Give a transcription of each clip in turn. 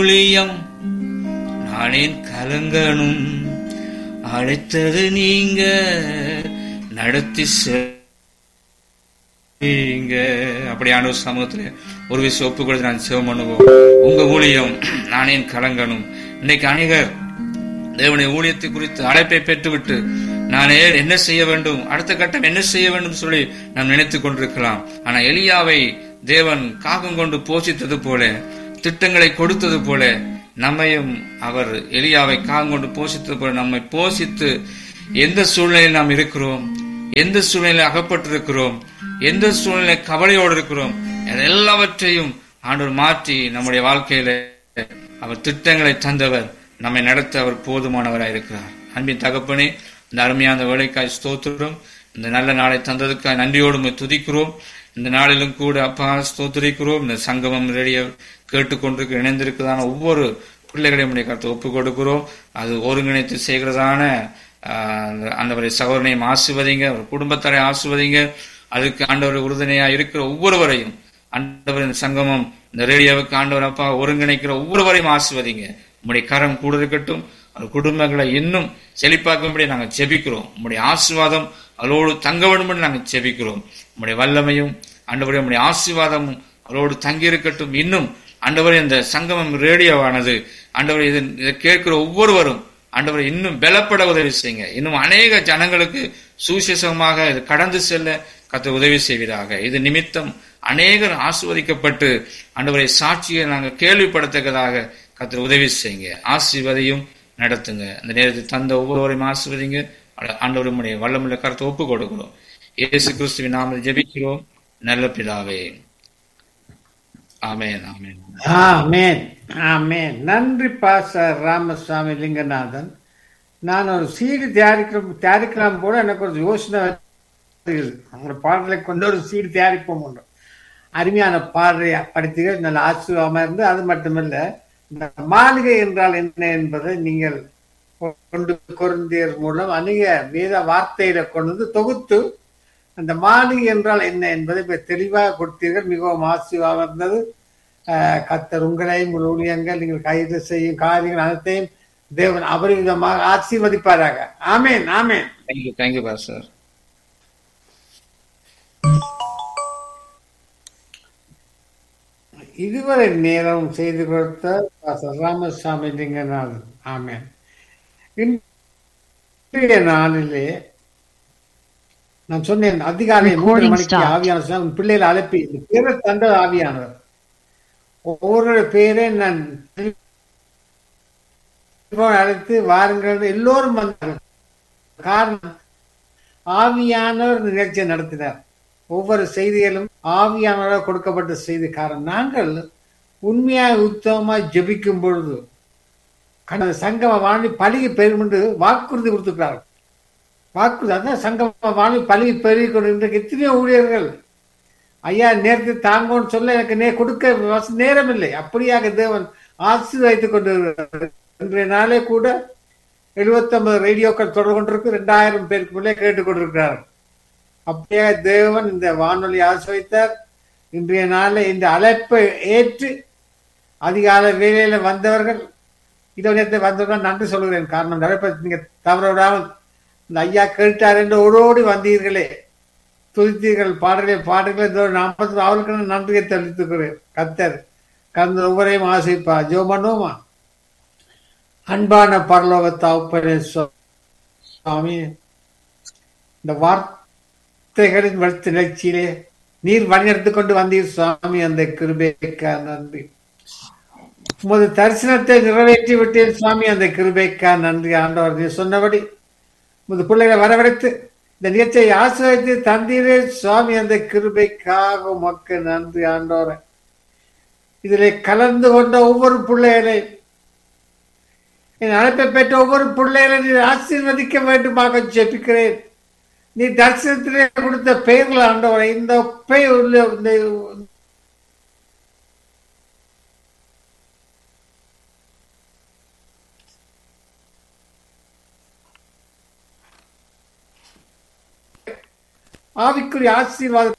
ஊழியம் நானேன் கலங்கணும் அழைத்தது நீங்க நடத்தி செய்யுங்க அப்படியான ஒரு சமூகத்துல ஒரு விஷயம் ஒப்பு கொடுத்து நான் சிவம் பண்ணுவோம் உங்க ஊழியம் நானேன் கலங்கணும் இன்னைக்கு அநேகர் தேவனுடைய ஊழியத்தை குறித்து அழைப்பை பெற்றுவிட்டு நான் ஏ- என்ன செய்ய வேண்டும் அடுத்த கட்டம் என்ன செய்ய வேண்டும் சொல்லி நாம் நினைத்துக் கொண்டிருக்கலாம் ஆனா எலியாவை தேவன் காகம் கொண்டு போஷித்தது போல திட்டங்களை கொடுத்தது போல நம்மையும் அவர் எலியாவை காகம் கொண்டு போஷித்தது போல நம்மை போஷித்து எந்த சூழ்நிலையில் நாம் இருக்கிறோம் எந்த சூழ்நிலையில் அகப்பட்டிருக்கிறோம் எந்த சூழ்நிலை கவலையோடு இருக்கிறோம் எல்லாவற்றையும் ஆண்டவர் மாற்றி நம்முடைய வாழ்க்கையில அவர் திட்டங்களை தந்தவர் நம்மை நடத்த அவர் போதுமானவராய் இருக்கிறார் அன்பின் தகப்பனே இந்த அருமையான வேலைக்காய் ஸ்தோத்திரம் இந்த நல்ல நாளை தந்ததுக்காக நன்றியோடு உம்மை துதிக்கிறோம் இந்த நாளிலும் கூட அப்பா ஸ்தோத்திரிக்கிறோம் இந்த சங்கமம் ரேடியோ கேட்டுக்கொண்டிருக்க இணைந்திருக்கிறதான ஒவ்வொரு பிள்ளைகளையும் உடைய கருத்தை ஒப்புக் கொடுக்கிறோம் அது ஒருங்கிணைத்து செய்கிறதான ஆஹ், ஆண்டவரை சகோதரனையும் ஆசிர்வதிங்க அவர் குடும்பத்தாரை ஆசிர்வதிங்க அதுக்கு ஆண்டவர் உறுதுணையா இருக்கிற ஒவ்வொருவரையும் ஆண்டவர் இந்த சங்கமம் இந்த ரேடியோவுக்கு ஆண்டவர் அப்பா ஒருங்கிணைக்கிற ஒவ்வொருவரையும் ஆசிர்வதிங்க உம்முடைய கரம் கூட இருக்கட்டும் அவர் குடும்பங்களை இன்னும் செழிப்பாக்கும்படி நாங்கள் ஜெபிக்கிறோம் உம்முடைய ஆசீர்வாதம் அவளோடு தங்க வேண்டும் நாங்கள் ஜெபிக்கிறோம் உம்முடைய வல்லமையும் ஆண்டவரே உம்முடைய ஆசீர்வாதமும் அவளோடு தங்கி இருக்கட்டும் இன்னும் ஆண்டவரே இந்த சங்கமம் ரேடியோவானது ஆண்டவரே இது இதை கேட்கிற ஒவ்வொருவரும் ஆண்டவரை இன்னும் பலப்பட உதவி செய்யுங்க இன்னும் அநேக ஜனங்களுக்கு சுவிசேஷமாக இது கடந்து செல்ல கத்த உதவி செய்வீராக இது நிமித்தம் அநேகர் ஆசிர்வதிக்கப்பட்டு ஆண்டவரை சாட்சியை நாங்கள் கேள்விப்படத்தக்கதாக கத்தர் உதவி செய்யுங்க ஆசீர்வதியும் நடத்துங்க அந்த நேரத்தில் தந்த ஒவ்வொருவரையும் ஆசீர்வதிங்க ஆண்டவர் உம்முடைய வல்லமுள்ள கருத்தை ஒப்பு கொடுக்கிறோம் இயேசு கிறிஸ்துவின் நாமத்தில் ஜெபிக்கிறோம் நல்ல பிதாவே ஆமென் ஆமென் ஆமென் ஆமென் நன்றி பாசர் ராமசாமி லிங்கநாதன் நான் ஒரு சீடு தயாரிக்கிற தயாரிக்கலாம் போல எனக்கு ஒரு யோசனை வருகிறது அந்த பாடலை கொண்டு ஒரு சீடு தயாரிப்போம் ஒன்று அருமையான பாடலை படித்தீர்கள் நல்ல ஆசீர்வாதமா இருந்து அது மட்டுமல்ல இந்த மாளிகை என்றால் என்ன என்பதை நீங்கள் கொண்டு குருந்தியர் மூலம் அநேக வேத வார்த்தையில கொண்டு வந்து தொகுத்து அந்த மாளிகை என்றால் என்ன என்பதை இப்ப தெளிவாக கொடுத்தீர்கள் மிகவும் ஆசீர்வாதம் இருந்தது ஆஹ் கர்த்தர் உங்களையும் உங்கள் ஊழியங்கள் நீங்கள் கைது செய்யும் காரியங்கள் அனைத்தையும் தேவன் அபரிவிதமாக ஆசீர்வதிப்பாராக ஆமேன் ஆமேன் தேங்க்யூ தேங்க்யூ பாஸ்டர் இதுவரை நேரம் செய்து கொடுத்த பாஸ்டர் ராமசாமி லிங்கநாதன் ஆமேன் இன்றைய நாளிலே நான் சொன்னேன் அதிகாலை மூன்று Recording மணிக்கு stopped. ஆவியானவர் சொன்னார், உன் பிள்ளைகளை அழைப்பி இந்த பேரை தந்த ஆவியானவர் ஒவ்வொரு பேரை நான் டெலிபோன் அழைத்து வாருங்கள் எல்லோரும் வந்தார்கள் காரணம் ஆவியானவர் இந்த நிகழ்ச்சியை நடத்தினார் ஒவ்வொரு செய்திகளும் ஆவியானவரால் கொடுக்கப்பட்ட செய்தி காரணம் நாங்கள் உண்மையாக உத்தமமாக ஜெபிக்கும் பொழுது கடந்த சங்கம வாணி பழகி பெறும் என்று வாக்குறுதி கொடுத்துக்கிறார்கள் வாக்குறுதி அதான் சங்கம வாணி பழகி பெருகி கொண்டு இன்றைக்கு எத்தனையோ ஊழியர்கள் ஐயா நேரத்தை தாங்கன்னு சொல்ல எனக்கு நே கொடுக்க வச- நேரம் இல்லை அப்படியாக தேவன் ஆசீர்வதித்துக் கொண்டு இன்றைய நாளே கூட 79 ரேடியோக்கள் தொடர்பு கொண்டிருக்கு ரெண்டாயிரம் பேருக்கு மேலே கேட்டுக் கொண்டிருக்கிறார்கள் அப்படியே தேவன் இந்த வானொலி ஆசிர்வதித்தார் இன்றைய நாளில் இந்த அழைப்பை ஏற்று அதிகாலை வேலையில வந்தவர்கள் இதோ நேரத்தை வந்தவர்கள் நன்றி சொல்கிறேன் காரணம் இந்த அழைப்பை நீங்க தவற விடாமல் இந்த ஐயா கேட்டார் என்று ஓடோடி வந்தீர்களே துதித்தீர்கள் பாடலை பாடுகள் இந்த நாற்பத்தி அவர்களுக்கு நன்றியை தெரிவித்துக்கிறேன் கத்தர் கந்த ஒவ்வொரையும் ஆசைப்பா ஜோ பண்ணுவோமா அன்பான பரலோக தகப்பனே சுவாமி இந்த வார்த்தைகளின் வளர்த்து நிகழ்ச்சியிலே நீர் வழிநடத்திக் கொண்டு வந்தீர் சுவாமி அந்த கிருபைக்கா நன்றி உமது தரிசனத்தை நிறைவேற்றி விட்டேன் சுவாமி அந்த கிருபைக்கா நன்றி ஆண்டவர் நீர் சொன்னபடி உமது பிள்ளைகளை வரவழைத்து இந்த நிகழ்ச்சியை ஆசிரியத்து தந்தீரே சுவாமி அந்த கிருபைக்காக உமக்கு நன்றி ஆண்டவரே இதிலே கலந்து கொண்ட ஒவ்வொரு பிள்ளைகளை என் அழைப்பை பெற்ற ஒவ்வொரு பிள்ளைகளை நீர் ஆசீர்வதிக்க வேண்டுமாக ஜெபிக்கிறேன் நீ தரிசனத்திலே கொடுத்த பெயர்கள் ஆண்டவரை இந்த பெயர் உள்ள இந்த ஆவிக்குரிய ஆசீர்வாத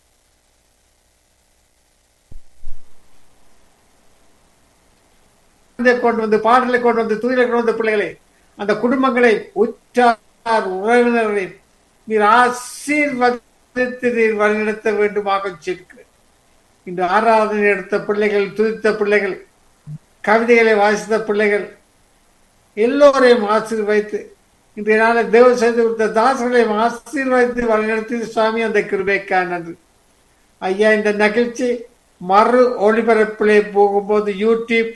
ஆனந்தை கொண்டு வந்து பாடலை கொண்டு வந்து துயிலை கொண்டு வந்த பிள்ளைகளை அந்த குடும்பங்களை உற்றார் உறவினர்களை நீர் ஆசீர்வதித்து நீர் வழிநடத்த வேண்டுமாக சொல்கிறேன் இன்று ஆராதனை எடுத்த பிள்ளைகள் துதித்த பிள்ளைகள் கவிதைகளை வாசித்த பிள்ளைகள் எல்லோரையும் ஆசீர்வைத்து இன்றைய நாளை தேவ செய்து கொடுத்த தாசர்களையும் ஆசீர்வைத்து வழிநடத்தி சுவாமி அந்த கிருபைக்கா நன்றி ஐயா இந்த நிகழ்ச்சி மறு ஒளிபரப்பிலே போகும்போது யூடியூப்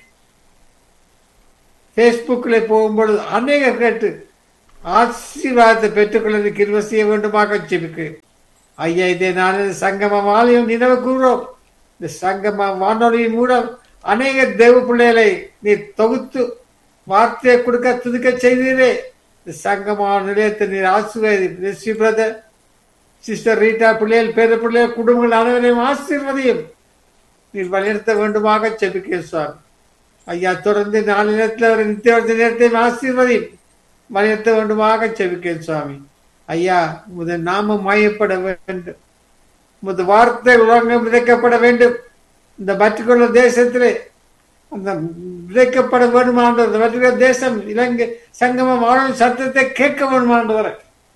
ஃபேஸ்புக்கில் போகும்பொழுது அநேகர் கேட்டு ஆசீர்வாதத்தை பெற்றுக்கொள்ள கிருப செய்ய வேண்டுமாக ஜெபிக்கு ஐயா இதே நாளில் சங்கம வாலியம் நினைவு கூறுறோம் இந்த சங்கம வானொலியின் மூலம் அநேக தேவ பிள்ளைகளை நீ தொகுத்து வார்த்தையை கொடுக்க துதுக்க செய்தீரே இந்த சங்கம நிலையத்தை நீர் ஆசீர்வாதி ரிஷி பிரதர் சிஸ்டர் ரீட்டா பிள்ளைகள் பேர பிள்ளைகள் குடும்பங்கள் அனைவரையும் ஆசீர்வதியும் நீர் வழிநடத்த வேண்டுமாக செபிக்க சுவாமி ஐயா தொடர்ந்து நாலு நேரத்தில் ஒரு நித்தியவர்த்த நேரத்தையும் ஆசீர்வதியும் வழிநடத்த வேண்டுமாக செபிக்க சுவாமி ஐயா முதல் நாம மாயப்பட வேண்டும் முது வார்த்தை உலகம் விதைக்கப்பட வேண்டும் இந்த பற்றுக்கொள்ள தேசத்திலே அந்த விதைக்கப்பட வேண்டுமானவர் இந்த பற்றுக்கொள்ள தேசம் இலங்கை சங்கமம் வாழும் சத்தத்தை கேட்க வேண்டுமானவரை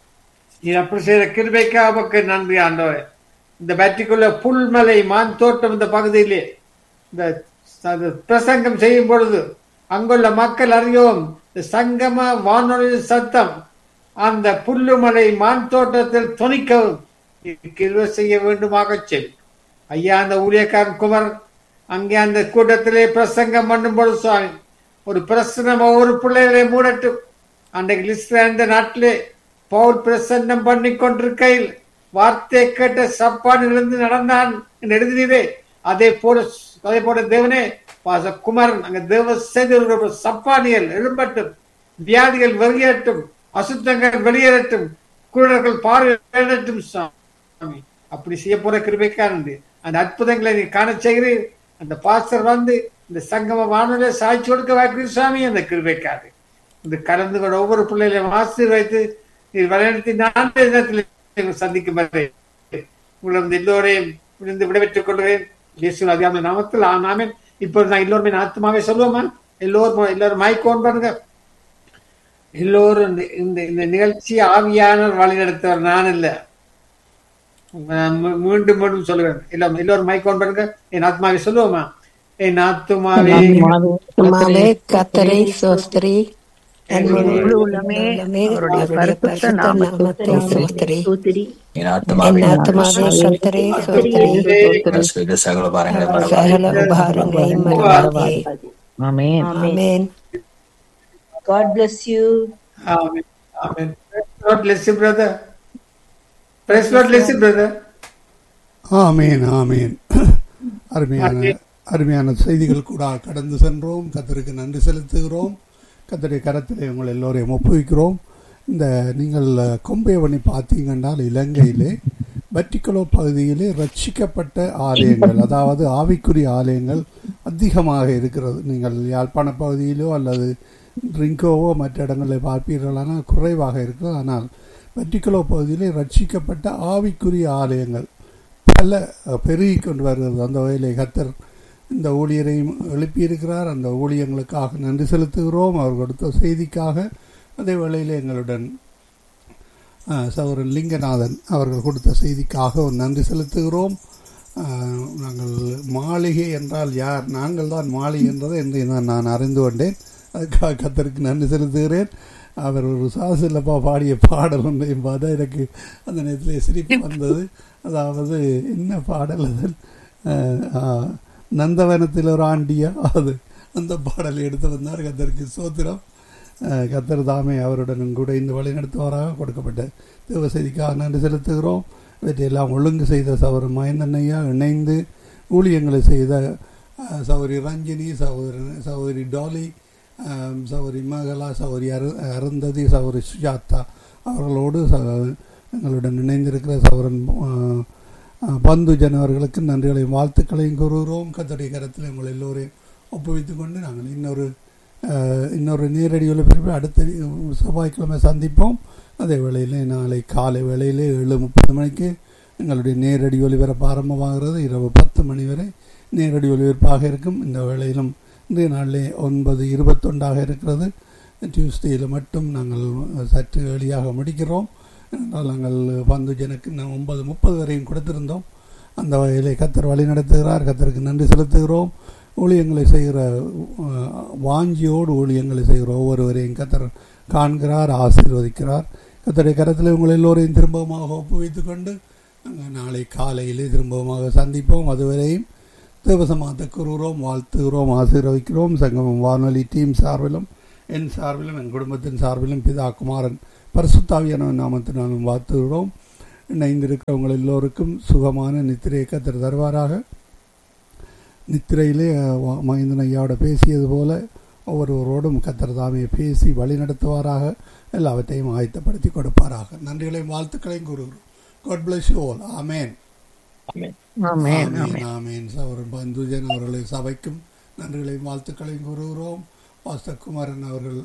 நீ அப்படி செய்த கிருபைக்கா நமக்கு நன்றி ஆண்டவரே இந்த பற்றிக்குள்ள புல்மலை மான் தோட்டம் இந்த பகுதியிலே இந்த அது பிரசங்கம் செய்யும் பொழுது அங்குள்ள மக்கள் அறியோம் இந்த சங்கம வானொலி சத்தம் அந்த புல்லுமலை மான் தோட்டத்தில் துணிக்கவும் கிருபை செய்ய வேண்டுமாக செல் ஐயா அந்த ஊழியக்காரன் குமர் அங்கே அந்த கூட்டத்திலே பிரசங்கம் பண்ணும் பொழுது சுவாமி ஒரு பிரசனம் ஒவ்வொரு பிள்ளைகளை மூடட்டும் அன்றைக்கு லிஸ்ட்ல இந்த நாட்டிலே பவுல் பிரசன்னம் பண்ணி கொண்டிருக்கையில் வார்த்தை கேட்ட சப்பானிலிருந்து நடந்தான் என்று எழுதினீரே அதே போல அதே போல தேவனே பாச குமரன் அங்க தேவ செய்த சப்பானியல் எழும்பட்டும் வியாதிகள் வெளியேறட்டும் அசுத்தங்கள் வெளியேறட்டும் குருடர்கள் பார்வையிடட்டும் சுவாமி அப்படி செய்ய போற கிருபைக்கானது அந்த அற்புதங்களை நீ காண செய்கிறீர் அந்த பாஸ்டர் வந்து இந்த சங்கம வானொலி சாட்சி கொடுக்க வாய்ப்பு சுவாமி அந்த கிருபைக்காது இந்த கலந்து கொண்ட ஒவ்வொரு பிள்ளைகளையும் ஆசீர்வைத்து நீர் வழிநடத்தி நான்கு தினத்தில் சந்திக்கும் வரை உங்களை எல்லோரையும் விழுந்து விடைபெற்றுக் கொள்கிறேன் இயேசு அதிகாம நாமத்தில் ஆனாமேன் இப்போ நான் எல்லோருமே ஆத்மாவே சொல்லுவோமா எல்லோரும் எல்லாரும் மைக் ஓன் பண்ணுங்க எல்லோரும் இந்த இந்த இந்த நிகழ்ச்சி ஆவியானவர் வழி நடத்தவர் நான் இல்ல மீண்டும் மீண்டும் சொல்லுவேன் எல்லாம் எல்லோரும் மைக் ஓன் பண்ணுங்க என் ஆத்மாவை சொல்லுவோமா என் ஆத்மாவே ஆத்மாவே கத்தரை சோஸ்திரி முழு உள்ளமே அவருடைய பரிசுத்த நாமத்தை சோஸ்திரி என் என் ஆத்மாவே கத்தரை சோஸ்திரி பரிசுத்த சகல பாரங்களை சகல உபாரங்களையும் மறவாதே ஆமென் ஆமென் God bless you. Amen. Amen. Praise the Lord, bless you, brother. Praise the Lord, bless you, brother. ஆமேன் ஆமேன் அருமையான அருமையான செய்திகள் கூட கடந்து சென்றோம் கத்தருக்கு நன்றி செலுத்துகிறோம் கத்தருடைய கரத்திலே உங்கள் எல்லோரையும் ஒப்புவிக்கிறோம் இந்த நீங்கள் கொம்பேவனி பார்த்தீங்கன்னால் இலங்கையிலே வட்டிக்குளோ பகுதியிலே ரட்சிக்கப்பட்ட ஆலயங்கள் அதாவது ஆவிக்குரிய ஆலயங்கள் அதிகமாக இருக்கிறது நீங்கள் யாழ்ப்பாண பகுதியிலோ அல்லது ட்ரிங்கோவோ மற்ற இடங்களில் பார்ப்பீர்களானால் குறைவாக இருக்கிறது ஆனால் வட்டிக்குளோ பகுதியிலே ரட்சிக்கப்பட்ட ஆவிக்குரிய ஆலயங்கள் பல பெருகி கொண்டு வருகிறது அந்த வகையிலே கத்தர் இந்த ஊழியரையும் எழுப்பியிருக்கிறார் அந்த ஊழியங்களுக்காக நன்றி செலுத்துகிறோம் அவர் கொடுத்த செய்திக்காக அதே வேளையில் எங்களுடன் சௌரன் லிங்கநாதன் அவர்கள் கொடுத்த செய்திக்காக ஒரு நன்றி செலுத்துகிறோம் நாங்கள் மாளிகை என்றால் யார் நாங்கள் தான் மாளிகை என்றதை என்று நான் அறிந்து கொண்டேன் அதுக்காக கத்தருக்கு நன்றி செலுத்துகிறேன் அவர் ஒரு சாசில்லப்பா பாடிய பாடல் ஒன்றையும் பார்த்தா எனக்கு அந்த நேரத்தில் சிரிப்பு வந்தது அதாவது என்ன பாடல் அதன் நந்தவனத்தில் ஒரு ஆண்டியா அது அந்த பாடலை எடுத்து வந்தார் கத்தருக்கு சோத்திரம் கத்தர் தாமே அவருடன் கூட இந்த வழி நடத்துவாராக கொடுக்கப்பட்ட தேவ செய்திக்காக நன்றி செலுத்துகிறோம் இவற்றையெல்லாம் ஒழுங்கு செய்த சௌர மயந்தன்னையா இணைந்து ஊழியங்களை செய்த சௌரி ரஞ்சினி சகோதரி சகோதரி டாலி சௌரி மகளா சௌரி அரு அருந்ததி சௌரி சுஜாதா அவர்களோடு எங்களுடன் இணைந்திருக்கிற சௌரன் பந்துஜன் அவர்களுக்கு நன்றிகளையும் வாழ்த்துக்களையும் கூறுகிறோம் கத்தடைய கரத்தில் உங்கள் எல்லோரையும் ஒப்புவித்துக் கொண்டு நாங்கள் இன்னொரு இன்னொரு நேரடி ஒலிபரப்பை அடுத்த செவ்வாய்க்கிழமை சந்திப்போம் அதே வேளையிலே நாளை காலை வேளையிலே ஏழு முப்பது மணிக்கு எங்களுடைய நேரடி ஒலிபரப்பு ஆரம்பமாகிறது இரவு பத்து மணி வரை நேரடி ஒலிபரப்பாக இருக்கும் இந்த வேளையிலும் இன்றைய நாளிலே ஒன்பது இருபத்தொண்டாக இருக்கிறது டியூஸ்டேயில் மட்டும் நாங்கள் சற்று எளியாக முடிக்கிறோம் என்றால் நாங்கள் பந்துஜனுக்கு இன்னும் ஒன்பது முப்பது வரையும் கொடுத்திருந்தோம் அந்த வகையிலே கத்தர் வழி நடத்துகிறார் கத்தருக்கு நன்றி செலுத்துகிறோம் ஊழியங்களை செய்கிற அஹ், வாஞ்சியோடு ஊழியங்களை செய்கிற ஒவ்வொருவரையும் கத்தர் காண்கிறார் ஆசீர்வதிக்கிறார் கத்தருடைய கரத்தில் உங்கள் எல்லோரையும் திரும்பமாக ஒப்புவித்துக் கொண்டு நாங்கள் நாளை காலையிலே திரும்பமாக சந்திப்போம் அதுவரையும் தேவசமாத்த கூறுகிறோம் வாழ்த்துகிறோம் ஆசீர்வதிக்கிறோம் சங்கமம் வானொலி டீம் சார்பிலும் என் சார்பிலும் என் குடும்பத்தின் சார்பிலும் பிதா குமாரன் பரிசுத்தாவியான நாமத்தினாலும் வாழ்த்துகிறோம் இணைந்திருக்கிறவங்கள் எல்லோருக்கும் சுகமான நித்திரையை கத்தர் தருவாராக நித்திரையிலே அஹ், மகேந்திரன் ஐயாவோட பேசியது போல ஒவ்வொருவரோடும் கத்தர் தாமே பேசி வழி நடத்துவாராக எல்லாவற்றையும் ஆயத்தப்படுத்தி கொடுப்பாராக நன்றிகளையும் வாழ்த்துக்களையும் கூறுகிறோம் காட் பிளஸ் யூ ஆல் ஆமேன் ஆமென் ஆமீன் ஆமென் ஆமீன் சகோதரன் பந்துஜன் அவர்களை சபைக்கும் நன்றிகளையும் வாழ்த்துக்களையும் கூறுகிறோம் பாஸ்டர் குமாரன் அவர்கள்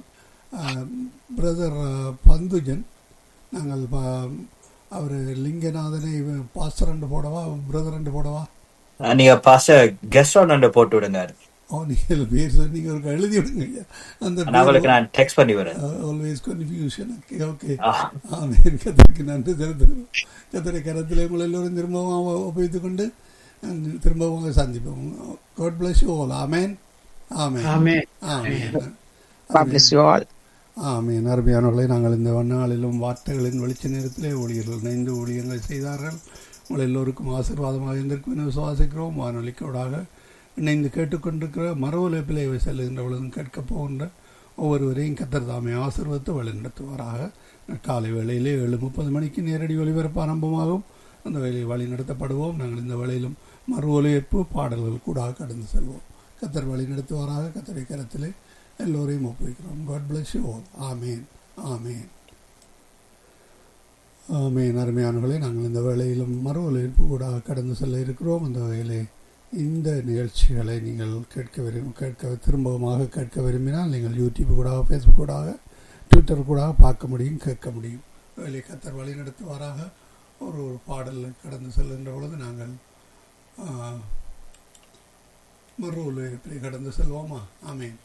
பிரதர் பந்துஜன் நாங்கள் அவர் லிங்கநாதனை பாஸ்டர் ரெண்டு போடவா பிரதர் ரெண்டு போடவா அஹ் நீங்க பாஸ்டர் கெஸ்ட் ஒன்று போட்டு விடுங்க ஓ நீங்கள் பேர் சொன்னீங்க ஒரு எழுதி விடுங்க ஐயா. அந்த நான் உங்களுக்கு நான் டெக்ஸ்ட் பண்ணி வரேன் ஆல்வேஸ் கன்ஃபியூஷன் ஓகே ஓகே ஆ. ஆமீன் கத்தருக்கு நன்றி செலுத்துகிறோம் கத்தரை கரத்தில் உங்கள் எல்லோரும் திரும்பவும் ஒப்புவித்துக் கொண்டு அஹ், திரும்பவும் சந்திப்போம் காட் பிளஸ் யூ ஆல் ஆமேன் ஆமேன் ஆமென். ஆமேன் God bless you all. ஆமீன் அருமையானவர்களை நாங்கள் இந்த நாளிலும் வார்த்தைகளின் வெளிச்ச நேரத்திலே ஊழியர்கள் இணைந்து ஊழியங்களை செய்தார்கள் உங்கள் எல்லோருக்கும் ஆசீர்வாதமாக இருந்திருக்கும் என விசுவாசிக்கிறோம் வானொலிக்கோடாக இணைந்து கேட்டுக்கொண்டிருக்கிற மறு உழைப்பிலே செல்லுகின்ற பொழுதும் கேட்கப் போகின்ற ஒவ்வொருவரையும் கத்தர் தாமே ஆசீர்வதித்து வழிநடத்துவாராக காலை வேளையிலே ஏழு முப்பது மணிக்கு நேரடி ஒளிபரப்பு ஆரம்பமாகும் அந்த வேலையை வழி நடத்தப்படுவோம் நாங்கள் இந்த வேளையிலும் மறு ஒலிபரப்பு பாடல்கள் கூட கடந்து செல்வோம் கத்தர் வழி நடத்துவாராக கத்தரை கரத்திலே எல்லோரையும் ஒப்புவிக்கிறோம் காட் பிளஸ் யூ ஆல் ஆமேன் ஆமேன் ஆமேன் அருமையானவர்களே நாங்கள் இந்த வேளையிலும் மறு ஒலிபரப்பு கூட கடந்து செல்ல இருக்கிறோம் அந்த வகையிலே இந்த நிகழ்ச்சிகளை நீங்கள் கேட்க விரும்ப கேட்க திரும்பமாக கேட்க விரும்பினால் நீங்கள் யூடியூப் கூட ஃபேஸ்புக் கூட ட்விட்டர் கூட பார்க்க முடியும் கேட்க முடியும் வேலை கத்தர் வழி நடத்துவாராக ஒரு ஒரு பாடல் கடந்து செல்கின்ற பொழுது நாங்கள் ஆ, மறு ஒலிபரப்பை கடந்து செல்வோமா ஆமேன்